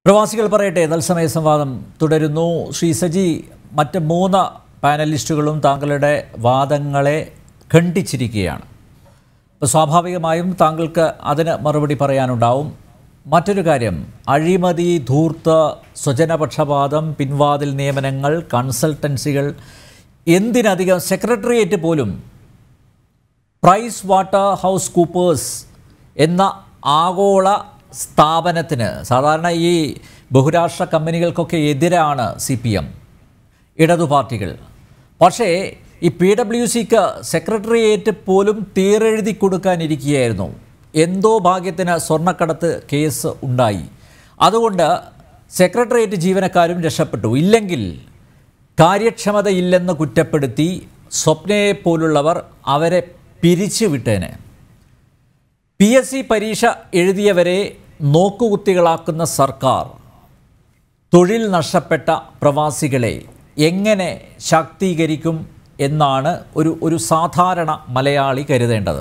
പ്രവാസികൾ പറയട്ടെ തത്സമയ സംവാദം തുടരുന്നു ശ്രീ സജി മറ്റ് മൂന്ന് പാനലിസ്റ്റുകളും താങ്കളുടെ വാദങ്ങളെ ഖണ്ഡിച്ചിരിക്കുകയാണ് അപ്പോൾ സ്വാഭാവികമായും താങ്കൾക്ക് അതിന് മറുപടി പറയാനുണ്ടാവും മറ്റൊരു കാര്യം അഴിമതി ധൂർത്ത് സ്വജനപക്ഷപാതം പിൻവാതിൽ നിയമനങ്ങൾ കൺസൾട്ടൻസികൾ എന്തിനധികം സെക്രട്ടേറിയറ്റ് പോലും പ്രൈസ് വാട്ടർ ഹൗസ് കൂപ്പേഴ്സ് എന്ന ആഗോള സ്ഥാപനത്തിന് സാധാരണ ഈ ബഹുരാഷ്ട്ര കമ്പനികൾക്കൊക്കെ എതിരാണ് സി പി എം ഇടതു പാർട്ടികൾ പക്ഷേ ഈ പി ഡബ്ല്യു സിക്ക് സെക്രട്ടേറിയറ്റ് പോലും തീരെഴുതി കൊടുക്കാനിരിക്കുകയായിരുന്നു എന്തോ ഭാഗ്യത്തിന് സ്വർണ്ണക്കടത്ത് കേസ് ഉണ്ടായി അതുകൊണ്ട് സെക്രട്ടേറിയറ്റ് ജീവനക്കാരും രക്ഷപ്പെട്ടു ഇല്ലെങ്കിൽ കാര്യക്ഷമതയില്ലെന്ന് കുറ്റപ്പെടുത്തി സ്വപ്നയെ പോലുള്ളവർ അവരെ പിരിച്ചുവിട്ടേനെ പി എസ് സി പരീക്ഷ എഴുതിയവരെ നോക്കുകുത്തികളാക്കുന്ന സർക്കാർ തൊഴിൽ നഷ്ടപ്പെട്ട പ്രവാസികളെ എങ്ങനെ ശാക്തീകരിക്കും എന്നാണ് ഒരു ഒരു സാധാരണ മലയാളി കരുതേണ്ടത്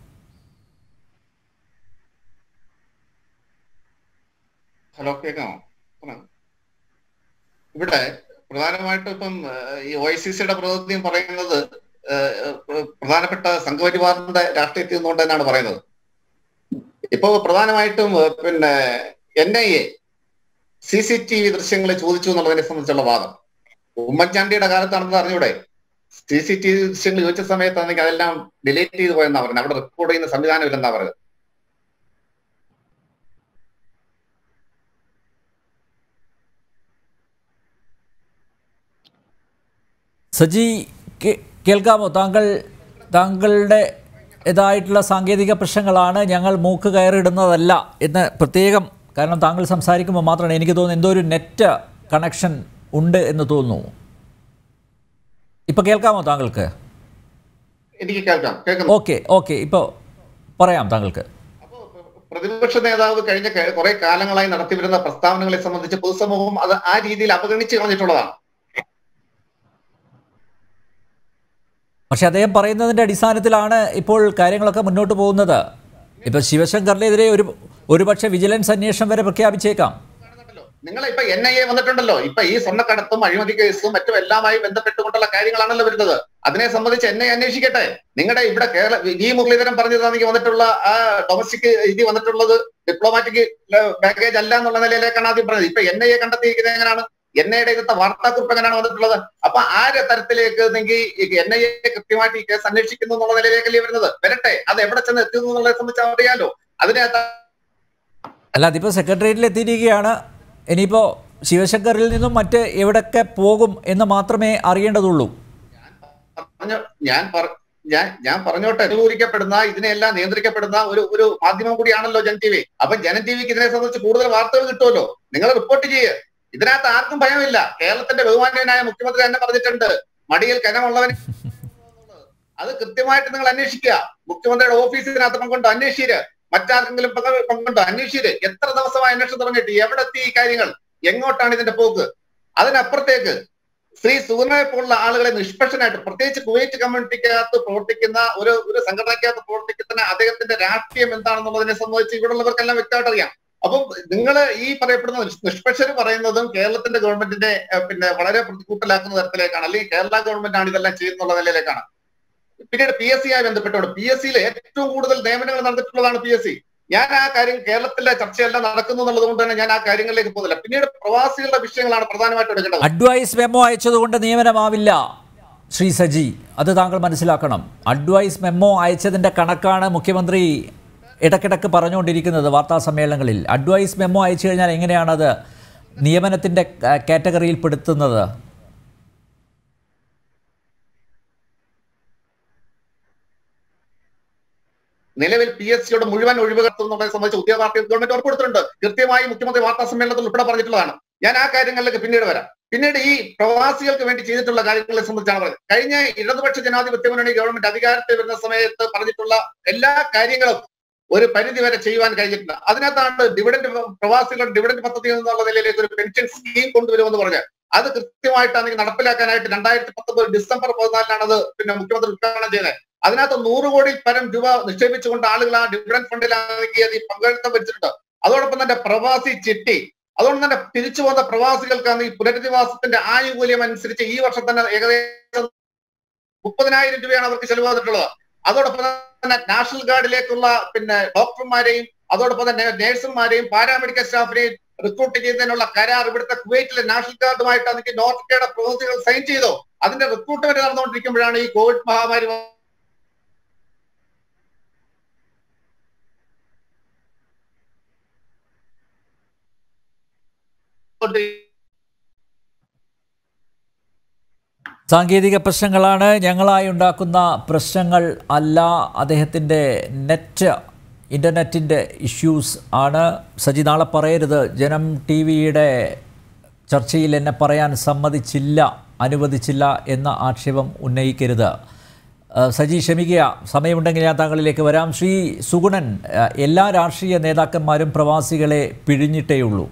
ഹലോ കേൾക്കാമോ പറഞ്ഞോ. ഇവിടെ പ്രധാനമായിട്ടും ഇപ്പം ഏഹ്, ഈ ഒ ഐ സി സിയുടെ പ്രതിനിധിയും പറയുന്നത് ഏഹ്, ഏഹ്, പ്രധാനപ്പെട്ട സംഘപരിവാറിന്റെ രാഷ്ട്രീയത്തിൽ നിന്നുകൊണ്ട് തന്നെയാണ് പറയുന്നത് ഇപ്പോ പ്രധാനമായിട്ടും ഏഹ്, പിന്നെ N I A C C T V ദൃശ്യങ്ങൾ ചോദിച്ചു എന്നുള്ളതിനെ സംബന്ധിച്ചുള്ള വാദം ഉമ്മൻചാണ്ടിയുടെ കാലത്താണെന്ന് അറിഞ്ഞൂടെ സി സി ടി വി ദൃശ്യങ്ങൾ ചോദിച്ച സമയത്താണെങ്കിൽ അതെല്ലാം ഡിലീറ്റ് ചെയ്തു പോയെന്നാ പറയുന്നത് അവിടെ റെക്കോർഡ് ചെയ്യുന്ന സംവിധാനമില്ലെന്നാ പറയുന്നത് സജി കേ- കേൾക്കാമോ താങ്കൾ താങ്കളുടെ ഇതായിട്ടുള്ള സാങ്കേതിക പ്രശ്നങ്ങളാണ് ഞങ്ങൾ മൂക്ക് കയറിടുന്നതല്ല എന്ന് പ്രത്യേകം കാരണം താങ്കൾ സംസാരിക്കുമ്പോൾ മാത്രമാണ് എനിക്ക് തോന്നുന്നു എന്തോ ഒരു നെറ്റ് കണക്ഷൻ ഉണ്ട് എന്ന് തോന്നുന്നു ഇപ്പോൾ കേൾക്കാമോ താങ്കൾക്ക് എനിക്ക് കേൾക്കാം കേൾക്കുന്നു ഓക്കെ ഓക്കെ ഇപ്പോൾ പറയാം താങ്കൾക്ക് അപ്പോ പ്രതിപക്ഷ നേതാവ് കഴിഞ്ഞ ക- കുറെ കാലങ്ങളായി നടത്തിവരുന്ന പ്രസ്താവനകളെ സംബന്ധിച്ച് പൊതുസമൂഹം അത് ആ രീതിയിൽ അവഗണിച്ച് കളഞ്ഞിട്ടുള്ളതാണ് പക്ഷെ അദ്ദേഹം പറയുന്നതിൻ്റെ അടിസ്ഥാനത്തിലാണ് ഇപ്പോൾ കാര്യങ്ങളൊക്കെ മുന്നോട്ട് പോകുന്നത് ഇപ്പോൾ ശിവശങ്കറിനെതിരെ ഒരു ഒരുപക്ഷെ വിജിലൻസ് അന്വേഷണം വരെ പ്രഖ്യാപിച്ചേക്കാം കാണുന്നുണ്ടല്ലോ നിങ്ങൾ ഇപ്പൊ എൻ ഐ എ വന്നിട്ടുണ്ടല്ലോ ഇപ്പൊ ഈ സ്വർണ്ണക്കടത്തും അഴിമതി കേസും മറ്റും എല്ലാമായി ബന്ധപ്പെട്ടുകൊണ്ടുള്ള കാര്യങ്ങളാണല്ലോ വരുന്നത് അതിനെ സംബന്ധിച്ച് എന്നെ അന്വേഷിക്കട്ടെ നിങ്ങളുടെ ഇവിടെ കേരള വി മുരളീധരൻ പറഞ്ഞതാണെങ്കിൽ വന്നിട്ടുള്ള ആ ഡൊമസ്റ്റിക് ഇത് വന്നിട്ടുള്ളത് ഡിപ്ലോമാറ്റിക് ബാഗേജ് അല്ല എന്നുള്ള നിലയിലേക്കാണ് ആദ്യം പറഞ്ഞത് ഇപ്പൊ എൻ ഐ എ കണ്ടെത്തിയിരിക്കുന്നത് എങ്ങനെയാണ് എൻ ഐയുടെ ഇന്നത്തെ വാർത്താക്കുറിപ്പ് എങ്ങനെയാണ് വന്നിട്ടുള്ളത് അപ്പൊ ആ ഒരു തരത്തിലേക്ക് എന്നെങ്കിൽ എൻ ഐ എ കൃത്യമായിട്ട് ഈ കേസ് അന്വേഷിക്കുന്നു എന്നുള്ള നിലയിലേക്കല്ലേ വരുന്നത് വരട്ടെ അത് എവിടെ ചെന്ന് എത്തുന്നു എന്നുള്ളതെ സംബന്ധിച്ച് അറിയാലോ അതിനകത്ത് അല്ല അതിപ്പോൾ സെക്രട്ടേറിയറ്റിൽ എത്തിയിരിക്കുകയാണ് ഇനിയിപ്പോൾ ശിവശങ്കറിൽ നിന്നും മറ്റ് എവിടൊക്കെ പോകും എന്ന് മാത്രമേ അറിയേണ്ടതുള്ളൂ പറഞ്ഞ ഞാൻ പറ- ഞാൻ ഞാൻ പറഞ്ഞോട്ടെ അനുകൂലിക്കപ്പെടുന്ന ഇതിനെല്ലാം നിയന്ത്രിക്കപ്പെടുന്ന ഒരു ഒരു മാധ്യമം കൂടിയാണല്ലോ ജൻ ടി വി അപ്പൊ ജനൻ ടി വിക്ക് ഇതിനെ സംബന്ധിച്ച് കൂടുതൽ വാർത്തകൾ കിട്ടുമല്ലോ നിങ്ങൾ റിപ്പോർട്ട് ചെയ്യ് ഇതിനകത്ത് ആർക്കും ഭയമില്ല കേരളത്തിന്റെ ബഹുമാന്യനായ മുഖ്യമന്ത്രി തന്നെ പറഞ്ഞിട്ടുണ്ട് മടിയിൽ കനമുള്ളവൻ അത് കൃത്യമായിട്ട് നിങ്ങൾ അന്വേഷിക്കുക മുഖ്യമന്ത്രിയുടെ ഓഫീസിനകത്ത് പങ്കുണ്ടോ അന്വേഷിര് മറ്റാർക്കെങ്കിലും പങ്ക് പങ്കുണ്ടോ അന്വേഷിര് എത്ര ദിവസമായി അന്വേഷണം തുടങ്ങിയിട്ട് എവിടെ എത്തി ഈ കാര്യങ്ങൾ എങ്ങോട്ടാണ് ഇതിന്റെ പോക്ക് അതിനപ്പുറത്തേക്ക് ശ്രീ സുഗമയെ പോലുള്ള ആളുകളെ നിഷ്പക്ഷനായിട്ട് പ്രത്യേകിച്ച് കുവൈറ്റ് കമ്മ്യൂണിറ്റിക്കകത്ത് പ്രവർത്തിക്കുന്ന ഒരു ഒരു സംഘടനയ്ക്കകത്ത് പ്രവർത്തിക്കുന്ന അദ്ദേഹത്തിന്റെ രാഷ്ട്രീയം എന്താണെന്നുള്ളതിനെ സംബന്ധിച്ച് ഇവിടെയുള്ളവർക്കെല്ലാം വ്യക്തമായിട്ട് അറിയാം അപ്പം നിങ്ങൾ ഈ പറയപ്പെടുന്ന നിഷ്- നിഷ്പക്ഷര് പറയുന്നതും കേരളത്തിന്റെ ഗവൺമെന്റിനെ ഏഹ്, പിന്നെ വളരെ പ്രതികൂട്ടിലാക്കുന്ന തരത്തിലേക്കാണ് അല്ലെങ്കിൽ കേരള ഗവൺമെന്റ് ആണ് ഇതെല്ലാം ചെയ്യുന്നുള്ള നിലയിലേക്കാണ് പിന്നീട് പി എസ് സി ആയി ബന്ധപ്പെട്ടോട് പി എസ് സിയിൽ ഏറ്റവും കൂടുതൽ നിയമനങ്ങൾ നടന്നിട്ടുള്ളതാണ് പി എസ് സി ഞാൻ ആ കാര്യം കേരളത്തിലെ ചർച്ചയെല്ലാം നടക്കുന്നു എന്നുള്ളത് കൊണ്ട് തന്നെ ഞാൻ ആ കാര്യങ്ങളിലേക്ക് പോകുന്നില്ല പിന്നീട് പ്രവാസികളുടെ വിഷയങ്ങളാണ് പ്രധാനമായിട്ട് എടുക്കേണ്ടത് അഡ്വൈസ് മെമ്മോ അയച്ചതുകൊണ്ട് നിയമനമാവില്ല ശ്രീ സജി അത് താങ്കൾ മനസ്സിലാക്കണം അഡ്വൈസ് മെമ്മോ അയച്ചതിൻ്റെ കണക്കാണ് മുഖ്യമന്ത്രി ഇടയ്ക്കിടയ്ക്ക് പറഞ്ഞുകൊണ്ടിരിക്കുന്നത് വാർത്താ സമ്മേളനങ്ങളിൽ അഡ്വൈസ് മെമ്മോ അയച്ചു കഴിഞ്ഞാൽ എങ്ങനെയാണത് നിയമനത്തിൻ്റെ കാറ്റഗറിയിൽ പെടുത്തുന്നത് നിലവിൽ പി എസ് സിയുടെ മുഴുവൻ ഒഴിവുകൾ എന്നുള്ളതിനെ സംബന്ധിച്ച് ഉദ്യോഗാർത്ഥി ഗവൺമെന്റ് ഉറപ്പ് കൊടുത്തിട്ടുണ്ട് കൃത്യമായി മുഖ്യമന്ത്രി വാർത്താ സമ്മേളനത്തിൽ ഉൾപ്പെടെ പറഞ്ഞിട്ടുള്ളതാണ് ഞാൻ ആ കാര്യങ്ങളിലേക്ക് പിന്നീട് വരാം പിന്നീട് ഈ പ്രവാസികൾക്ക് വേണ്ടി ചെയ്തിട്ടുള്ള കാര്യങ്ങളെ സംബന്ധിച്ചാണ് പറയുന്നത് കഴിഞ്ഞ ഇടതുപക്ഷ ജനാധിപത്യ മുന്നണി ഗവൺമെന്റ് അധികാരത്തിൽ വരുന്ന സമയത്ത് പറഞ്ഞിട്ടുള്ള എല്ലാ കാര്യങ്ങളും ഒരു പരിധി വരെ ചെയ്യുവാൻ കഴിഞ്ഞിട്ടുണ്ട് അതിനകത്താണ് ഡിവിഡന്റ് പ്രവാസികളുടെ ഡിവിഡന്റ് പദ്ധതി എന്നുള്ള നിലയിലേക്ക് ഒരു പെൻഷൻ സ്കീം കൊണ്ടുവരുമെന്ന് പറഞ്ഞത് അത് കൃത്യമായിട്ടാണെങ്കിൽ നടപ്പിലാക്കാനായിട്ട് രണ്ടായിരത്തി പത്തൊമ്പത് ഡിസംബർ പതിനാലിനാണ് അത് പിന്നെ മുഖ്യമന്ത്രി ഉദ്ഘാടനം ചെയ്തത് അതിനകത്ത് നൂറ് കോടി പരം രൂപ നിക്ഷേപിച്ചുകൊണ്ട് ആളുകൾ ആ ഡിവിഡന്റ് ഫണ്ടിലാണെങ്കിൽ അത് ഈ പങ്കാളിത്തം വെച്ചിട്ടുണ്ട് അതോടൊപ്പം തന്നെ പ്രവാസി ചിട്ടി അതുകൊണ്ട് തന്നെ തിരിച്ചു പോകുന്ന പ്രവാസികൾക്കാണ് ഈ പുനരധിവാസത്തിന്റെ ആനുകൂല്യം അനുസരിച്ച് ഈ വർഷം തന്നെ ഏകദേശം മുപ്പതിനായിരം രൂപയാണ് അവർക്ക് ചെലവ് വന്നിട്ടുള്ളത് അതോടൊപ്പം തന്നെ നാഷണൽ ഗാർഡിലേക്കുള്ള പിന്നെ ഡോക്ടർമാരെയും അതോടൊപ്പം തന്നെ നേഴ്സുമാരെയും പാരാമെഡിക്കൽ സ്റ്റാഫിനെയും റിക്രൂട്ട് ചെയ്യുന്നതിനുള്ള കരാർ ഇവിടുത്തെ കുവൈറ്റിലെ നാഷണൽ ഗാർഡുമായിട്ട് അതിന്റെ നോർത്ത് ഇന്ത്യയുടെ പ്രവൃത്തികൾ സൈൻ ചെയ്തോ അതിന്റെ റിക്രൂട്ട്മെന്റ് നടന്നുകൊണ്ടിരിക്കുമ്പോഴാണ് ഈ കോവിഡ് മഹാമാരി വന്നുകൊണ്ട് സാങ്കേതിക പ്രശ്നങ്ങളാണ് ഞങ്ങളായി ഉണ്ടാക്കുന്ന പ്രശ്നങ്ങൾ അല്ല അദ്ദേഹത്തിൻ്റെ നെറ്റ് ഇൻ്റർനെറ്റിൻ്റെ ഇഷ്യൂസ് ആണ് സജി നാളെ പറയരുത് ജനം ടി വിയുടെ ചർച്ചയിൽ എന്നെ പറയാൻ സമ്മതിച്ചില്ല അനുവദിച്ചില്ല എന്ന ആക്ഷേപം ഉന്നയിക്കരുത് ആ, സജി ക്ഷമിക്കുക സമയമുണ്ടെങ്കിൽ ഞാൻ താങ്കളിലേക്ക് വരാം ശ്രീ സുഗുണൻ ആ, എല്ലാ രാഷ്ട്രീയ നേതാക്കന്മാരും പ്രവാസികളെ പിഴിഞ്ഞിട്ടേയുള്ളൂ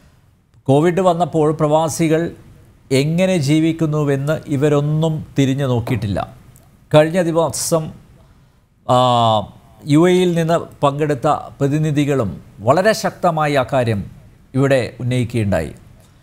കോവിഡ് വന്നപ്പോൾ പ്രവാസികൾ എങ്ങനെ ജീവിക്കുന്നുവെന്ന് ഇവരൊന്നും തിരിഞ്ഞു നോക്കിയിട്ടില്ല കഴിഞ്ഞ ദിവസം ആ, യു എയിൽ നിന്ന് പങ്കെടുത്ത പ്രതിനിധികളും വളരെ ശക്തമായി ആ കാര്യം ഇവിടെ ഉന്നയിക്കുകയുണ്ടായി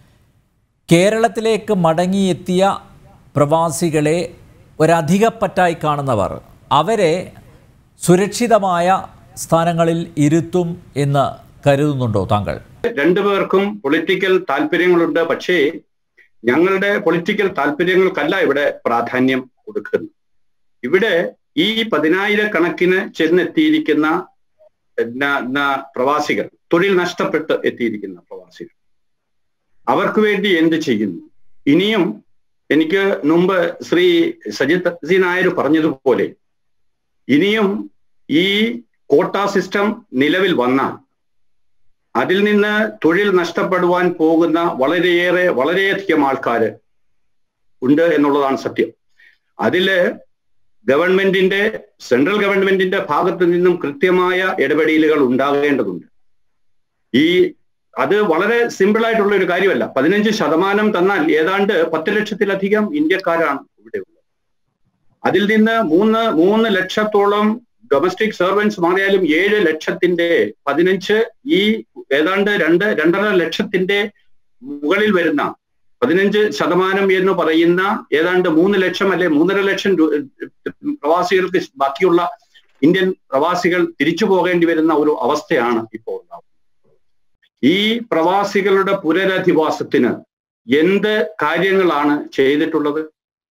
കേരളത്തിലേക്ക് മടങ്ങിയെത്തിയ പ്രവാസികളെ ഒരധികപ്പറ്റായി കാണുന്നവർ അവരെ സുരക്ഷിതമായ സ്ഥാനങ്ങളിൽ ഇരുത്തും എന്ന് കരുതുന്നുണ്ടോ താങ്കൾ രണ്ടുപേർക്കും പൊളിറ്റിക്കൽ താല്പര്യങ്ങളുണ്ട് പക്ഷേ ഞങ്ങളുടെ പൊളിറ്റിക്കൽ താല്പര്യങ്ങൾക്കല്ല ഇവിടെ പ്രാധാന്യം കൊടുക്കുന്നത് ഇവിടെ ഈ പതിനായിരക്കണക്കിന് ചെന്നെത്തിയിരിക്കുന്ന ന- ന- പ്രവാസികൾ തൊഴിൽ നഷ്ടപ്പെട്ട് എത്തിയിരിക്കുന്ന പ്രവാസികൾ അവർക്ക് വേണ്ടി എന്ത് ചെയ്യുന്നു ഇനിയും എനിക്ക് മുമ്പ് ശ്രീ സജിത് സി നായർ പറഞ്ഞതുപോലെ ഇനിയും ഈ കോട്ട സിസ്റ്റം നിലവിൽ വന്നാൽ അതിൽ നിന്ന് തൊഴിൽ നഷ്ടപ്പെടുവാൻ പോകുന്ന വളരെയേറെ വളരെയധികം ആൾക്കാർ ഉണ്ട് എന്നുള്ളതാണ് സത്യം അതില് ഗവൺമെന്റിന്റെ സെൻട്രൽ ഗവൺമെന്റിന്റെ ഭാഗത്തു നിന്നും കൃത്യമായ ഇടപെടലുകൾ ഉണ്ടാകേണ്ടതുണ്ട് ഈ അത് വളരെ സിമ്പിൾ ആയിട്ടുള്ള ഒരു കാര്യമല്ല പതിനഞ്ച് ശതമാനം തന്നാൽ ഏതാണ്ട് പത്ത് ലക്ഷത്തിലധികം ഇന്ത്യക്കാരാണ് ഇവിടെ ഉള്ളത് അതിൽ നിന്ന് മൂന്ന് മൂന്ന് ലക്ഷത്തോളം ഡൊമസ്റ്റിക് സർവൻസ് മാറിയാലും ഏഴ് ലക്ഷത്തിന്റെ പതിനഞ്ച് ഈ ഏതാണ്ട് രണ്ട് രണ്ടര ലക്ഷത്തിന്റെ മുകളിൽ വരുന്ന പതിനഞ്ച് ശതമാനം എന്ന് പറയുന്ന ഏതാണ്ട് മൂന്ന് ലക്ഷം അല്ലെ മൂന്നര ലക്ഷം രൂ- പ്രവാസികൾക്ക് ബാക്കിയുള്ള ഇന്ത്യൻ പ്രവാസികൾ തിരിച്ചു പോകേണ്ടി വരുന്ന ഒരു അവസ്ഥയാണ് ഇപ്പോൾ ഉണ്ടാവുന്നത് ഈ പ്രവാസികളുടെ പുനരധിവാസത്തിന് എന്ത് കാര്യങ്ങളാണ് ചെയ്തിട്ടുള്ളത്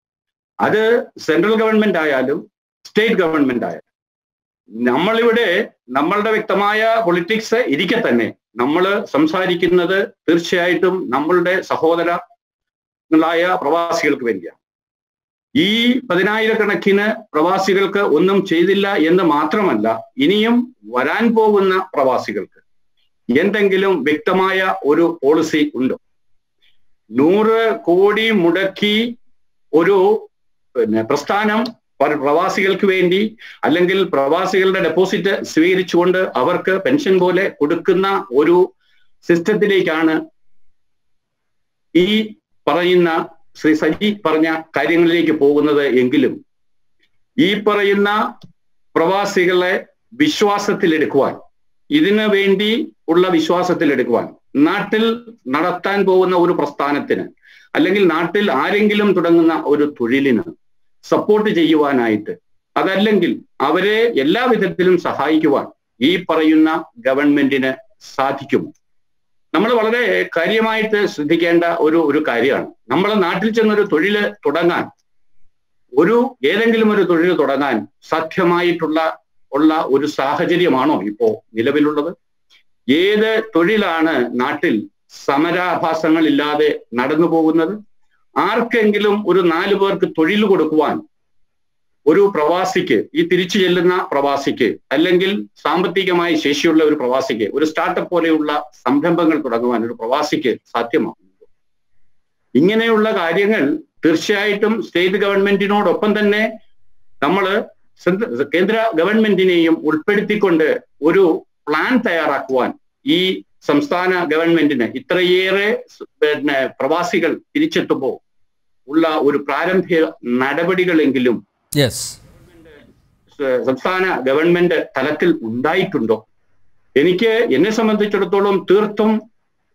അത് സെൻട്രൽ ഗവൺമെന്റ് ആയാലും സ്റ്റേറ്റ് ഗവൺമെന്റ് ആയാലും നമ്മളിവിടെ നമ്മളുടെ വ്യക്തമായ പൊളിറ്റിക്സ് ഇരിക്കെ തന്നെ നമ്മൾ സംസാരിക്കുന്നത് തീർച്ചയായിട്ടും നമ്മളുടെ സഹോദരങ്ങളായ പ്രവാസികൾക്ക് വേണ്ടിയാണ് ഈ പതിനായിരക്കണക്കിന് പ്രവാസികൾക്ക് ഒന്നും ചെയ്തില്ല എന്ന് മാത്രമല്ല ഇനിയും വരാൻ പോകുന്ന പ്രവാസികൾക്ക് എന്തെങ്കിലും വ്യക്തമായ ഒരു പോളിസി ഉണ്ടോ നൂറ് കോടി മുടക്കി ഒരു പിന്നെ പ്രസ്ഥാനം പര- പ്രവാസികൾക്ക് വേണ്ടി അല്ലെങ്കിൽ പ്രവാസികളുടെ ഡെപ്പോസിറ്റ് സ്വീകരിച്ചുകൊണ്ട് അവർക്ക് പെൻഷൻ പോലെ കൊടുക്കുന്ന ഒരു സിസ്റ്റത്തിലേക്കാണ് ഈ പറയുന്ന ശ്രീ സജി പറഞ്ഞ കാര്യങ്ങളിലേക്ക് പോകുന്നത് എങ്കിലും ഈ പറയുന്ന പ്രവാസികളെ വിശ്വാസത്തിലെടുക്കുവാൻ ഇതിനു വേണ്ടി ഉള്ള വിശ്വാസത്തിലെടുക്കുവാൻ നാട്ടിൽ നടത്താൻ പോകുന്ന ഒരു പ്രസ്ഥാനത്തിന് അല്ലെങ്കിൽ നാട്ടിൽ ആരെങ്കിലും തുടങ്ങുന്ന ഒരു തൊഴിലിന് സപ്പോർട്ട് ചെയ്യുവാനായിട്ട് അതല്ലെങ്കിൽ അവരെ എല്ലാ വിധത്തിലും സഹായിക്കുവാൻ ഈ പറയുന്ന ഗവൺമെന്റിന് സാധിക്കുമോ നമ്മൾ വളരെ കാര്യമായിട്ട് ശ്രദ്ധിക്കേണ്ട ഒരു ഒരു കാര്യമാണ് നമ്മളെ നാട്ടിൽ ചെന്നൊരു തൊഴില് തുടങ്ങാൻ ഒരു ഏതെങ്കിലും ഒരു തൊഴിൽ തുടങ്ങാൻ സാധ്യമായിട്ടുള്ള ഉള്ള ഒരു സാഹചര്യമാണോ ഇപ്പോ നിലവിലുള്ളത് ഏത് തൊഴിലാണ് നാട്ടിൽ സമരാഭാസങ്ങളില്ലാതെ നടന്നു പോകുന്നത് ആർക്കെങ്കിലും ഒരു നാലു പേർക്ക് തൊഴിൽ കൊടുക്കുവാൻ ഒരു പ്രവാസിക്ക് ഈ തിരിച്ചു ചെല്ലുന്ന പ്രവാസിക്ക് അല്ലെങ്കിൽ സാമ്പത്തികമായി ശേഷിയുള്ള ഒരു പ്രവാസിക്ക് ഒരു സ്റ്റാർട്ടപ്പ് പോലെയുള്ള സംരംഭങ്ങൾ തുടങ്ങുവാൻ ഒരു പ്രവാസിക്ക് സാധ്യമാകുന്നു ഇങ്ങനെയുള്ള കാര്യങ്ങൾ തീർച്ചയായിട്ടും സ്റ്റേറ്റ് ഗവൺമെന്റിനോടൊപ്പം തന്നെ നമ്മൾ കേന്ദ്ര ഗവൺമെന്റിനെയും ഉൾപ്പെടുത്തിക്കൊണ്ട് ഒരു പ്ലാൻ തയ്യാറാക്കുവാൻ ഈ സംസ്ഥാന ഗവൺമെന്റിന് ഇത്രയേറെ പിന്നെ പ്രവാസികൾ തിരിച്ചെത്തുമ്പോൾ ഉള്ള ഒരു പ്രാരംഭ നടപടികളെങ്കിലും യെസ് സംസ്ഥാന ഗവൺമെന്റ് തലത്തിൽ ഉണ്ടായിട്ടുണ്ടോ എനിക്ക് എന്നെ സംബന്ധിച്ചിടത്തോളം തീർത്തും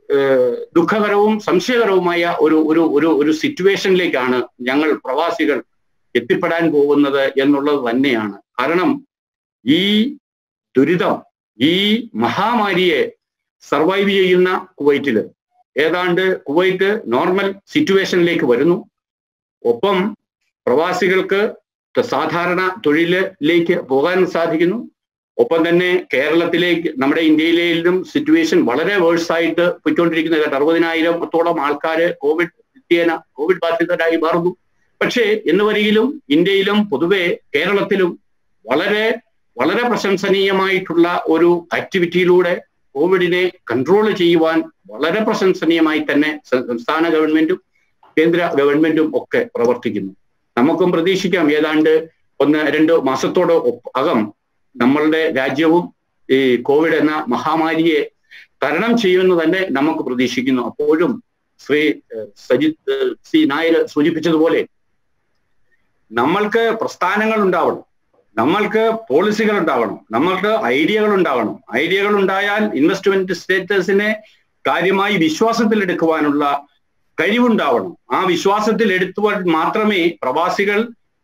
ഏഹ്, ദുഃഖകരവും സംശയകരവുമായ ഒരു ഒരു ഒരു ഒരു സിറ്റുവേഷനിലേക്കാണ് ഞങ്ങൾ പ്രവാസികൾ എത്തിപ്പെടാൻ പോകുന്നത് എന്നുള്ളത് തന്നെയാണ് കാരണം ഈ ദുരിതം ഈ മഹാമാരിയെ സർവൈവ് ചെയ്യുന്ന കുവൈറ്റില് ഏതാണ്ട് കുവൈറ്റ് നോർമൽ സിറ്റുവേഷനിലേക്ക് വരുന്നു ഒപ്പം പ്രവാസികൾക്ക് സാധാരണ തൊഴിലിലേക്ക് പോകാൻ സാധിക്കുന്നു ഒപ്പം തന്നെ കേരളത്തിലേക്ക് നമ്മുടെ ഇന്ത്യയിലും സിറ്റുവേഷൻ വളരെ വേഴ്സ് ആയിട്ട് പോയിക്കൊണ്ടിരിക്കുന്ന കേട്ടോ അറുപതിനായിരത്തോളം ആൾക്കാര് കോവിഡ് നിത്യേന കോവിഡ് ബാധിതരായി മാറുന്നു പക്ഷേ എന്ന് വരികിലും ഇന്ത്യയിലും പൊതുവെ കേരളത്തിലും വളരെ വളരെ പ്രശംസനീയമായിട്ടുള്ള ഒരു ആക്ടിവിറ്റിയിലൂടെ കോവിഡിനെ കൺട്രോൾ ചെയ്യുവാൻ വളരെ പ്രശംസനീയമായി തന്നെ സ- സംസ്ഥാന ഗവൺമെന്റും കേന്ദ്ര ഗവൺമെന്റും ഒക്കെ പ്രവർത്തിക്കുന്നു നമുക്കും പ്രതീക്ഷിക്കാം ഏതാണ്ട് ഒന്ന് രണ്ട് മാസത്തോട് ഒപ്പ- അകം നമ്മളുടെ രാജ്യവും ഈ കോവിഡ് എന്ന മഹാമാരിയെ തരണം ചെയ്യുമെന്ന് തന്നെ നമുക്ക് പ്രതീക്ഷിക്കുന്നു അപ്പോഴും ശ്രീ ഏഹ്, സജിത് ഏഹ്, സി നായർ സൂചിപ്പിച്ചതുപോലെ നമ്മൾക്ക് പ്രസ്ഥാനങ്ങൾ ഉണ്ടാവണം നമ്മൾക്ക് പോളിസികൾ ഉണ്ടാവണം നമ്മൾക്ക് ഐഡിയകൾ ഉണ്ടാവണം ഐഡിയകൾ ഉണ്ടായാൽ ഇൻവെസ്റ്റ്മെന്റ് സ്റ്റേറ്റസിനെ കാര്യമായി വിശ്വാസത്തിൽ എടുക്കുവാനുള്ള കഴിവുണ്ടാവണം ആ വിശ്വാസത്തിൽ എടുത്തുവാൻ മാത്രമേ പ്രവാസികൾ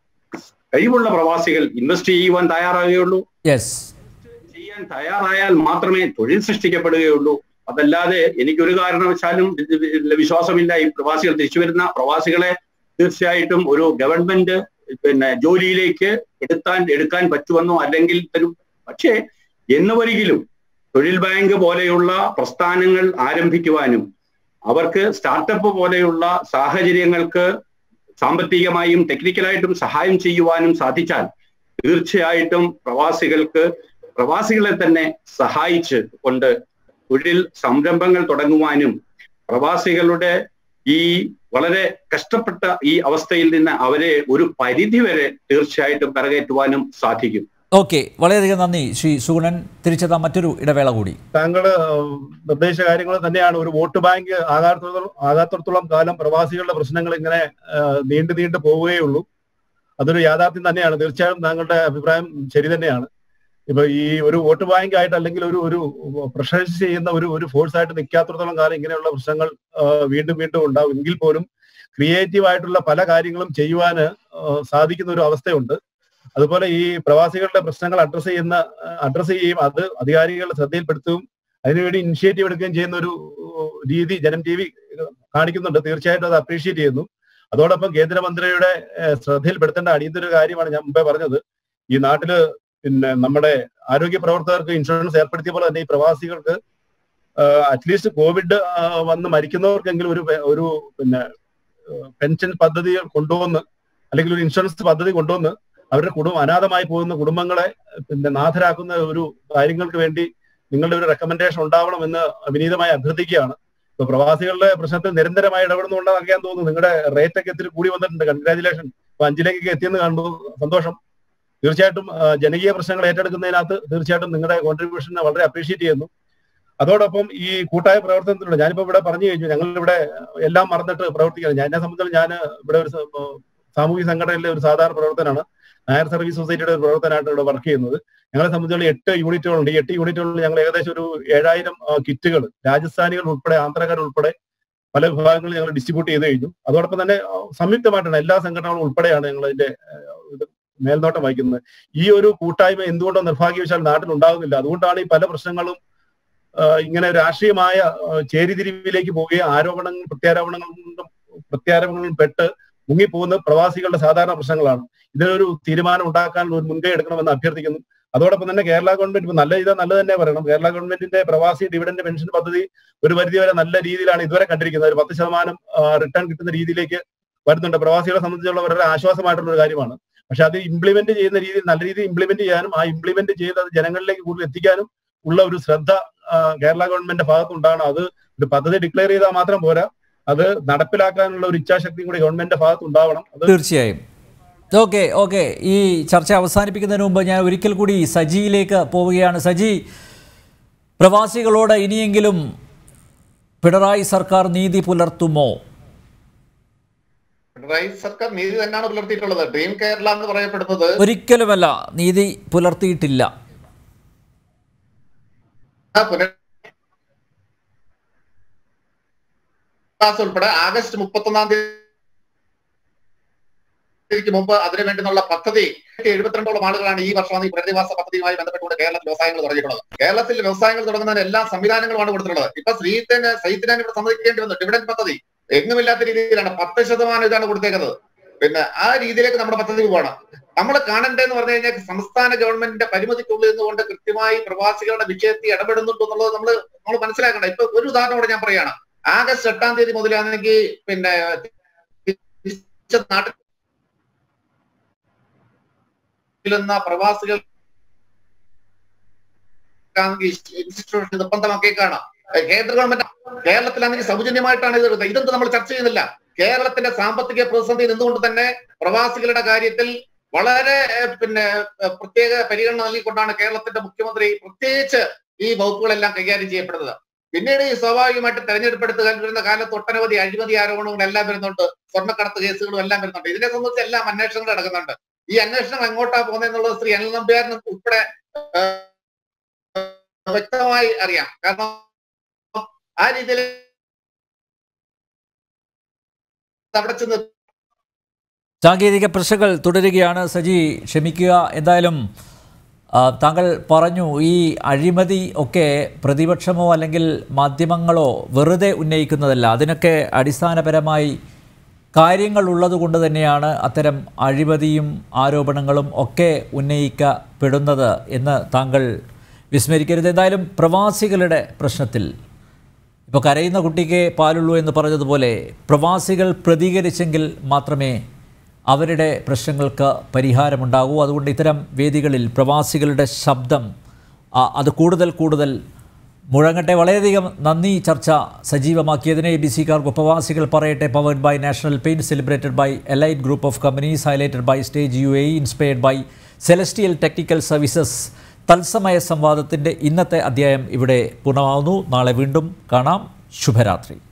കഴിവുള്ള പ്രവാസികൾ ഇൻവെസ്റ്റ് ചെയ്യുവാൻ തയ്യാറാകുകയുള്ളൂ യെസ് ചെയ്യാൻ തയ്യാറായാൽ മാത്രമേ തൊഴിൽ സൃഷ്ടിക്കപ്പെടുകയുള്ളൂ അതല്ലാതെ എനിക്കൊരു കാരണവശാലും ഇത് ഇതിൽ വിശ്വാസമില്ല ഈ പ്രവാസികൾ തിരിച്ചു വരുന്ന പ്രവാസികളെ തീർച്ചയായിട്ടും ഒരു ഗവൺമെന്റ് പിന്നെ ജോലിയിലേക്ക് എടുത്താൻ എടുക്കാൻ പറ്റുമെന്നോ അല്ലെങ്കിൽ തരും പക്ഷേ എന്നുവരികിലും തൊഴിൽ ബാങ്ക് പോലെയുള്ള പ്രസ്ഥാനങ്ങൾ ആരംഭിക്കുവാനും അവർക്ക് സ്റ്റാർട്ടപ്പ് പോലെയുള്ള സാഹചര്യങ്ങൾക്ക് സാമ്പത്തികമായും ടെക്നിക്കലായിട്ടും സഹായം ചെയ്യുവാനും സാധിച്ചാൽ തീർച്ചയായിട്ടും പ്രവാസികൾക്ക് പ്രവാസികളെ തന്നെ സഹായിച്ച് കൊണ്ട് തൊഴിൽ സംരംഭങ്ങൾ തുടങ്ങുവാനും പ്രവാസികളുടെ ഈ വളരെ കഷ്ടപ്പെട്ട ഈ അവസ്ഥയിൽ നിന്ന് അവരെ ഒരു പരിധി വരെ തീർച്ചയായിട്ടും കരകയറ്റുവാനും സാധിക്കും ഓക്കെ വളരെയധികം നന്ദി ശ്രീ സുഗുണൻ തിരിച്ചെത്താ മറ്റൊരു ഇടവേള കൂടി താങ്കൾ നിർദ്ദേശ കാര്യങ്ങൾ തന്നെയാണ് ഒരു വോട്ട് ബാങ്ക് ആകാത്തോളം ആകാത്തടത്തോളം കാലം പ്രവാസികളുടെ പ്രശ്നങ്ങൾ ഇങ്ങനെ ആ, നീണ്ടു നീണ്ടു പോവുകയുള്ളൂ അതൊരു യാഥാർത്ഥ്യം തന്നെയാണ് തീർച്ചയായും താങ്കളുടെ അഭിപ്രായം ശരി തന്നെയാണ് ഇപ്പൊ ഈ ഒരു വോട്ട് ബാങ്ക് ആയിട്ട് അല്ലെങ്കിൽ ഒരു ഒരു പ്രഷറൈസ് ചെയ്യുന്ന ഒരു ഒരു ഫോഴ്സ് ആയിട്ട് നിൽക്കാത്തടത്തോളം കാലം ഇങ്ങനെയുള്ള പ്രശ്നങ്ങൾ ആ, വീണ്ടും വീണ്ടും ഉണ്ടാവും എങ്കിൽ പോലും ക്രിയേറ്റീവ് ആയിട്ടുള്ള പല കാര്യങ്ങളും ചെയ്യുവാന് ആ, സാധിക്കുന്ന ഒരു അവസ്ഥയുണ്ട് അതുപോലെ ഈ പ്രവാസികളുടെ പ്രശ്നങ്ങൾ അഡ്രസ് ചെയ്യുന്ന അഡ്രസ് ചെയ്യുകയും അത് അധികാരികളുടെ ശ്രദ്ധയിൽപ്പെടുത്തുകയും അതിനുവേണ്ടി ഇനിഷ്യേറ്റീവ് എടുക്കുകയും ചെയ്യുന്ന ഒരു ഉം, രീതി ജനം ടി വി കാണിക്കുന്നുണ്ട് തീർച്ചയായിട്ടും അത് അപ്രീഷിയേറ്റ് ചെയ്യുന്നു അതോടൊപ്പം കേന്ദ്രമന്ത്രിയുടെ ഏഹ്, ശ്രദ്ധയിൽപ്പെടുത്തേണ്ട അടിയന്തര കാര്യമാണ് ഞാൻ മുമ്പേ പറഞ്ഞത് ഈ നാട്ടില് പിന്നെ നമ്മുടെ ആരോഗ്യ പ്രവർത്തകർക്ക് ഇൻഷുറൻസ് ഏർപ്പെടുത്തിയ പോലെ തന്നെ ഈ പ്രവാസികൾക്ക് അറ്റ്ലീസ്റ്റ് കോവിഡ് ആ, വന്ന് മരിക്കുന്നവർക്കെങ്കിലും ഒരു പെ- ഒരു പിന്നെ പെൻഷൻ പദ്ധതി കൊണ്ടുവന്ന് അല്ലെങ്കിൽ ഒരു ഇൻഷുറൻസ് പദ്ധതി കൊണ്ടുവന്ന് അവരുടെ കുടുംബം അനാഥമായി പോകുന്ന കുടുംബങ്ങളെ പിന്നെ നാഥരാക്കുന്ന ഒരു കാര്യങ്ങൾക്ക് വേണ്ടി നിങ്ങളുടെ ഒരു റെക്കമെൻഡേഷൻ ഉണ്ടാവണമെന്ന് വിനീതമായി അഭ്യർത്ഥിക്കുകയാണ് ഇപ്പൊ പ്രവാസികളുടെ പ്രശ്നത്തിൽ നിരന്തരമായി ഇടപെടുന്നുണ്ടെന്നൊക്കെയാൻ തോന്നുന്നു നിങ്ങളുടെ റേറ്റ് ഒക്കെ ഇത്തിരി കൂടി വന്നിട്ടുണ്ട് കൺഗ്രാചുലേഷൻ ഇപ്പൊ അഞ്ചിലേക്കൊക്കെ എത്തിയെന്ന് കാണുന്നു സന്തോഷം തീർച്ചയായിട്ടും ആ, ജനകീയ പ്രശ്നങ്ങൾ ഏറ്റെടുക്കുന്നതിനകത്ത് തീർച്ചയായിട്ടും നിങ്ങളുടെ കോൺട്രിബ്യൂഷനെ വളരെ അപ്രീഷിയേറ്റ് ചെയ്യുന്നു അതോടൊപ്പം ഈ കൂട്ടായ പ്രവർത്തനത്തിലൂടെ ഞാനിപ്പോ ഇവിടെ പറഞ്ഞു കഴിഞ്ഞു ഞങ്ങൾ ഇവിടെ എല്ലാം മറന്നിട്ട് പ്രവർത്തിക്കുന്നത് ഞാൻ എന്നെ സംബന്ധിച്ച് ഞാൻ ഇവിടെ ഒരു സ- സാമൂഹിക സംഘടനയിലെ ഒരു സാധാരണ പ്രവർത്തനമാണ് നായർ സർവീസ് സൊസൈറ്റിയുടെ ഒരു പ്രവർത്തനമായിട്ട് ഇവിടെ വർക്ക് ചെയ്യുന്നത് ഞങ്ങളെ സംബന്ധിച്ചുള്ള എട്ട് യൂണിറ്റുകളുണ്ട് ഈ എട്ട് യൂണിറ്റുകളിൽ ഞങ്ങൾ ഏകദേശം ഒരു ഏഴായിരം കിറ്റുകൾ രാജസ്ഥാനികൾ ഉൾപ്പെടെ ആന്ധ്രക്കാർ ഉൾപ്പെടെ പല വിഭാഗങ്ങളിൽ ഞങ്ങൾ ഡിസ്ട്രിബ്യൂട്ട് ചെയ്ത് കഴിഞ്ഞു അതോടൊപ്പം തന്നെ ആ, സംയുക്തമായിട്ടാണ് എല്ലാ സംഘടനകളും ഉൾപ്പെടെയാണ് ഞങ്ങൾ ഇതിന്റെ ആ, ഇത് മേൽനോട്ടം വഹിക്കുന്നത് ഈ ഒരു കൂട്ടായ്മ എന്തുകൊണ്ടോ നിർഭാഗ്യവശാൽ നാട്ടിൽ ഉണ്ടാകുന്നില്ല അതുകൊണ്ടാണ് ഈ പല പ്രശ്നങ്ങളും ആ, ഇങ്ങനെ രാഷ്ട്രീയമായ ആ, ചേരിതിരിവിലേക്ക് പോവുകയും ആരോപണങ്ങൾ പ്രത്യാരോപണങ്ങളും പ്രത്യാരോപണങ്ങളും പെട്ട് മുങ്ങിപ്പോകുന്ന പ്രവാസികളുടെ സാധാരണ പ്രശ്നങ്ങളാണ് ഇതിനൊരു തീരുമാനം ഉണ്ടാക്കാൻ ഒരു മുൻകൈ എടുക്കണമെന്ന് അഭ്യർത്ഥിക്കുന്നു അതോടൊപ്പം തന്നെ കേരള ഗവൺമെന്റ് ഇപ്പൊ നല്ല ഇതാ നല്ല തന്നെ പറയണം കേരള ഗവൺമെന്റിന്റെ പ്രവാസി ഡിവിഡന്റ് പെൻഷൻ പദ്ധതി ഒരു പരിധി വരെ നല്ല രീതിയിലാണ് ഇതുവരെ കണ്ടിരിക്കുന്നത് ഒരു പത്ത് ശതമാനം റിട്ടേൺ കിട്ടുന്ന രീതിയിലേക്ക് വരുന്നുണ്ട് പ്രവാസികളെ സംബന്ധിച്ചുള്ള വളരെ ആശ്വാസമായിട്ടുള്ള ഒരു കാര്യമാണ് പക്ഷെ അത് ഇംപ്ലിമെന്റ് ചെയ്യുന്ന രീതിയിൽ നല്ല രീതിയിൽ ഇംപ്ലിമെന്റ് ചെയ്യാനും ആ ഇംപ്ലിമെന്റ് ചെയ്ത് അത് ജനങ്ങളിലേക്ക് കൂടുതൽ എത്തിക്കാനും ഉള്ള ഒരു ശ്രദ്ധ ആ, കേരള ഗവൺമെന്റിന്റെ ഭാഗത്തുണ്ടാണ് അത് ഒരു പദ്ധതി ഡിക്ലെയർ ചെയ്താൽ മാത്രം പോരാ അത് നടപ്പിലാക്കാനുള്ള ഒരു ഇച്ഛാശക്തിയും കൂടി ഗവൺമെന്റിന്റെ ഭാഗത്ത് ഉണ്ടാവണം അത് തീർച്ചയായും ഓക്കെ ഓക്കെ ഈ ചർച്ച അവസാനിപ്പിക്കുന്നതിന് മുമ്പ് ഞാൻ ഒരിക്കൽ കൂടി സജിയിലേക്ക് പോവുകയാണ് സജി പ്രവാസികളോട് ഇനിയെങ്കിലും പിണറായി സർക്കാർ നീതി പുലർത്തുമോ പിണറായി സർക്കാർ നീതി തന്നെയാണ് പുലർത്തിയിട്ടുള്ളത് ഡ്രീം കേരള എന്ന് പറയപ്പെടുന്നത് ഒരിക്കലുമല്ല നീതി പുലർത്തിയിട്ടില്ല ആ പുനർ ക്ലാസ് ഉൾപ്പെടെ ആഗസ്റ്റ് മുപ്പത്തൊന്നാം തീയതിക്ക് മുമ്പ് അതിനു വേണ്ടുന്നുള്ള പദ്ധതി എഴുപത്തിരണ്ടോളം ആളുകളാണ് ഈ വർഷം ഈ പുനരധിവാസ പദ്ധതിയുമായി ബന്ധപ്പെട്ടുകൊണ്ട് കേരളത്തിൽ വ്യവസായങ്ങൾ തുടങ്ങിയിട്ടുള്ളത് കേരളത്തിൽ വ്യവസായങ്ങൾ തുടങ്ങുന്നതിന് എല്ലാ സംവിധാനങ്ങളുമാണ് കൊടുത്തിട്ടുള്ളത് ഇപ്പൊ ശ്രീധന് സൈത്തിനാൻ ഇവിടെ സമ്മതിക്കേണ്ടി വന്നു ഡിവിഡന്റ് പദ്ധതി എങ്ങുമില്ലാത്ത രീതിയിലാണ് പത്ത് ശതമാനം ഇതാണ് കൊടുത്തേക്കുന്നത് പിന്നെ ആ രീതിയിലേക്ക് നമ്മുടെ പദ്ധതി പോകണം നമ്മൾ കാണേണ്ടതെന്ന് പറഞ്ഞു കഴിഞ്ഞാൽ സംസ്ഥാന ഗവൺമെന്റിന്റെ പരിമിതിക്കുള്ളിൽ നിന്നുകൊണ്ട് കൃത്യമായി പ്രവാസികളുടെ വിഷയത്തിൽ ഇടപെടുന്നുണ്ട് എന്നുള്ളത് നമ്മൾ നമ്മൾ മനസ്സിലാക്കണം ഇപ്പൊ ഒരു ഉദാഹരണം കൂടെ ഞാൻ പറയുകയാണ് ആഗസ്റ്റ് എട്ടാം തീയതി മുതലാണെങ്കിൽ പിന്നെ തിരിച്ച നാട്ടിൽ ുന്ന പ്രവാസികൾ ഇൻസ്റ്റിറ്റ്യൂഷൻ നിർബന്ധമാക്കിയേക്കാണ് കേന്ദ്ര ഗവൺമെന്റ് കേരളത്തിലാണെങ്കിൽ സൗജന്യമായിട്ടാണ് ഇത് എടുത്തത് ഇതൊന്നും നമ്മൾ ചർച്ച ചെയ്യുന്നില്ല കേരളത്തിന്റെ സാമ്പത്തിക പ്രതിസന്ധി നിന്നുകൊണ്ട് തന്നെ പ്രവാസികളുടെ കാര്യത്തിൽ വളരെ ഏഹ്, പിന്നെ ഏഹ്, പ്രത്യേക പരിഗണന നൽകിക്കൊണ്ടാണ് കേരളത്തിന്റെ മുഖ്യമന്ത്രി പ്രത്യേകിച്ച് ഈ വകുപ്പുകളെല്ലാം കൈകാര്യം ചെയ്യപ്പെടുന്നത് പിന്നീട് ഈ സ്വാഭാവികമായിട്ട് തെരഞ്ഞെടുപ്പെടുത്ത് വരുന്ന കാലത്ത് ഒട്ടനവധി അഴിമതി ആരോപണങ്ങളും എല്ലാം വരുന്നുണ്ട് സ്വർണ്ണക്കടത്ത് കേസുകളും എല്ലാം വരുന്നുണ്ട് ഇതിനെ സംബന്ധിച്ച് എല്ലാം അന്വേഷണങ്ങൾ നടക്കുന്നുണ്ട് ഈ അന്വേഷണം എങ്ങോട്ടാ പോകുന്നതെന്നുള്ളത് ശ്രീ അനിൽ നമ്പ്യാരിന് ഉൾപ്പെടെ ഏഹ്, വ്യക്തമായി അറിയാം കാരണം ആ രീതിയിൽ അവിടെ ചെന്ന് സാങ്കേതിക പ്രശ്നങ്ങൾ തുടരുകയാണ് സജി ക്ഷമിക്കുക എന്തായാലും ആ, താങ്കൾ പറഞ്ഞു ഈ അഴിമതി ഒക്കെ പ്രതിപക്ഷമോ അല്ലെങ്കിൽ മാധ്യമങ്ങളോ വെറുതെ ഉന്നയിക്കുന്നതല്ല അതിനൊക്കെ അടിസ്ഥാനപരമായി കാര്യങ്ങൾ ഉള്ളതുകൊണ്ട് തന്നെയാണ് അത്തരം അഴിമതിയും ആരോപണങ്ങളും ഒക്കെ ഉന്നയിക്കപ്പെടുന്നത് എന്ന് താങ്കൾ വിസ്മരിക്കരുത് എന്തായാലും പ്രവാസികളുടെ പ്രശ്നത്തിൽ ഇപ്പോൾ കരയുന്ന കുട്ടിക്ക് പാലുള്ളൂ എന്ന് പറഞ്ഞതുപോലെ പ്രവാസികൾ പ്രതികരിച്ചെങ്കിൽ മാത്രമേ അവരുടെ പ്രശ്നങ്ങൾക്ക് പരിഹാരമുണ്ടാകൂ അതുകൊണ്ട് ഇത്തരം വേദികളിൽ പ്രവാസികളുടെ ശബ്ദം ആ, അത് കൂടുതൽ കൂടുതൽ മുഴങ്ങട്ടെ വളരെയധികം നന്ദി ചർച്ച സജീവമാക്കിയതിന് എ ബി സിക്കാർക്ക് ഉപവാസികൾ പറയട്ടെ powered by national pain celebrated by elite group of companies highlighted by stage U A inspired by celestial technical services തത്സമയ സംവാദത്തിൻ്റെ ഇന്നത്തെ അധ്യായം ഇവിടെ പൂർണ്ണമാവുന്നു നാളെ വീണ്ടും കാണാം ശുഭരാത്രി